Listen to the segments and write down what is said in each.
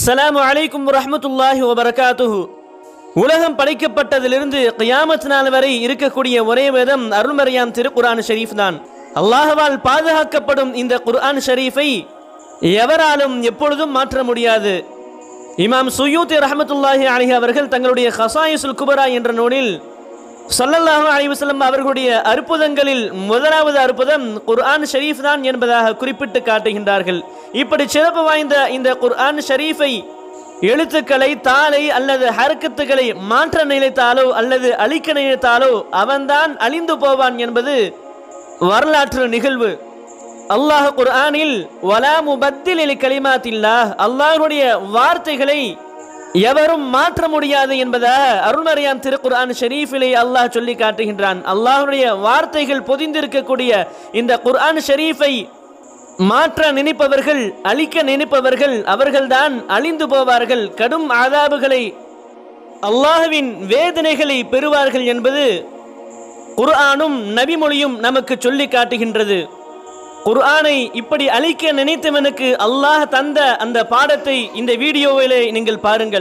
அஸ்ஸலாமு அலைக்கும் வரஹ்மத்துல்லாஹி வபரகாத்துஹு உலகம் படைக்கப்பட்டதிலிருந்து கியாமத் நாள் வரை இருக்கக்கூடிய ஒரே வேதம் அருள்மறையாம் திருக்குர்ஆன் ஷரீஃப் தான் அல்லாஹ்வால் பாதுகாக்கப்படும் இந்த குர்ஆன் ஷரீஃபை எவராலும் எப்பொழுதும் மாற்ற முடியாது இமாம் சுயூத்தி ரஹமத்துல்லாஹி அலிஹி அவர்கள் தங்களுடைய ஹசாயிசுல் குபரா என்ற நூலில் ஸல்லல்லாஹு அலைஹி வஸல்லம் அவர்களுடைய அற்புதங்களில் முதலாவது அற்புதம் குர்ஆன் ஷரீஃப் தான் என்பதாக குறிப்பிட்டு காட்டுகின்றார்கள் இப்படி சிறப்பு வாய்ந்த இந்த குர்ஆன் ஷரீஃபை எழுத்துக்களை தாளை அல்லது ஹரக்கத்துகளை மாற்ற நினைத்தாலோ அல்லது அழிக்க நினைத்தாலோ அவன்தான் அழிந்து போவான் என்பது வரலாற்று நிகழ்வு அல்லாஹ் குர்ஆனில் வலா முபத்தில் கலிமாத்தில்லாஹ் அல்லாஹ்வுடைய வார்த்தைகளை எவரும் மாற்ற முடியாது என்பதாக அருள்மறையான் திருக்குர்ஆன் ஷரீஃபிலே அல்லாஹ் சொல்லி காட்டுகின்றான் அல்லாஹ்வுடைய வார்த்தைகள் பொதிந்திருக்கக்கூடிய இந்த குர்ஆன் ஷரீஃபை மாற்ற நினைப்பவர்கள் அழிக்க நினைப்பவர்கள் அவர்கள்தான் அழிந்து போவார்கள் கடும் ஆதாபுகளை அல்லாஹ்வின் வேதனைகளை பெறுவார்கள் என்பது குர்ஆனும் நபிமொழியும் நமக்கு சொல்லி காட்டுகின்றது குர்ஆனை இப்படி அழிக்க நினைத்தவனுக்கு அல்லாஹ் தந்த அந்த பாடத்தை இந்த வீடியோவிலே நீங்கள் பாருங்கள்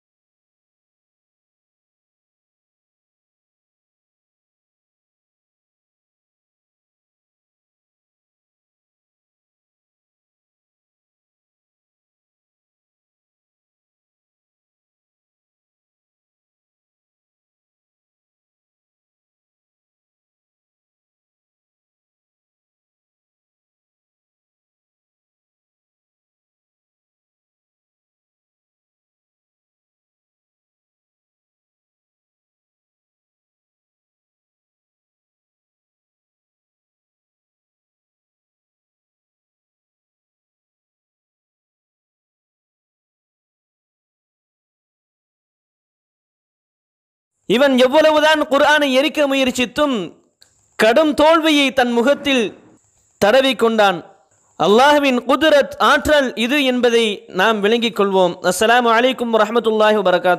இவன் எவ்வளவுதான் குர்ஆனை எரிக்க முயற்சித்தும் கடும் தோல்வியை தன் முகத்தில் தடவிக் கொண்டான் அல்லாஹ்வின் குதிரத் ஆற்றல் இது என்பதை நாம் விளங்கிக் கொள்வோம் அஸ்ஸலாமு அலைக்கும் வரஹ்மத்துல்லாஹி வபரகாத்